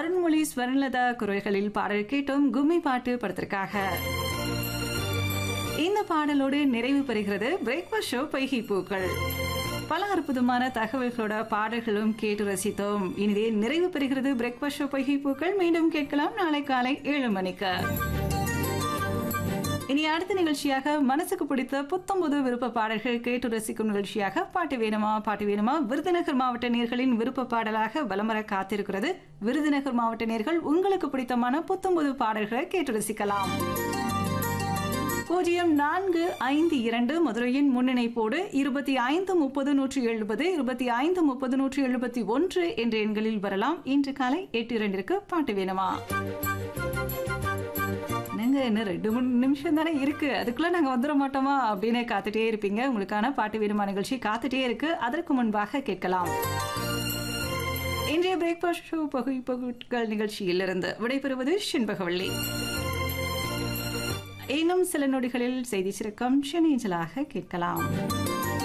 அருண்மொழி ஸ்வர்ணலதா குரல்களில் பாடல் கேட்டோம் கும்மி பாட்டு படத்திற்காக இந்த பாடலோடு நிறைவு பெறுகிறது பிரேக்ஃபாஸ்ட் ஷோ பைகி பூக்கள் பல அற்புதமான தகவல்களோட பாடல்களும் கேட்டு ரசித்தோம் இனிதே நிறைவு பெறுகிறது பிரேக்ஃபாஸ்ட் ஷோ பைகி பூக்கள் மீண்டும் கேட்கலாம் நாளை காலை ஏழு மணிக்கு இனி அடுத்த நிகழ்ச்சியாக மனசுக்கு பிடித்த புத்தம்புது விருப்ப பாடல்கள் கேட்டு ரசிக்கும் நிகழ்ச்சியாக பாட்டு வேணுமா பாட்டு வேணுமா விருதுநகர் மாவட்ட நேர்களின் விருப்ப பாடலாக வலமர காத்திருக்கிறது விருதுநகர் மாவட்ட நேர்கள் உங்களுக்கு பிடித்தமான புத்தம்புது பாடல்களை கேட்டு ரசிக்கலாம் பூஜ்ஜியம் நான்கு ஐந்து இரண்டு மதுரையின் முன்னிணைப்போடு இருபத்தி ஐந்து முப்பது நூற்றி எழுபது இருபத்தி ஐந்து முப்பது நூற்றி எழுபத்தி ஒன்று என்ற எண்களில் வரலாம் இன்று காலை எட்டு இரண்டிற்கு பாட்டு வேணுமா என்னங்க இன்னும் ரெண்டு மூணு நிமிஷம் தானே இருக்கு அதுக்குள்ள நாங்க வந்துட மாட்டோமா அப்படின்னு காத்துட்டே இருப்பீங்க உங்களுக்கான பாட்டு வேணுமா நிகழ்ச்சி காத்துட்டே இருக்கு அதற்கு முன்பாக கேட்கலாம் இன்றைய பிரேக்ஃபாஸ்ட் ஷோ பகுதி பகுட்கள் நிகழ்ச்சியிலிருந்து விடைபெறுவது செண்பகவள்ளி இன்னும் சில நொடிகளில் செய்தி சிறக்கம் சென்னைஞ்சலாக கேட்கலாம்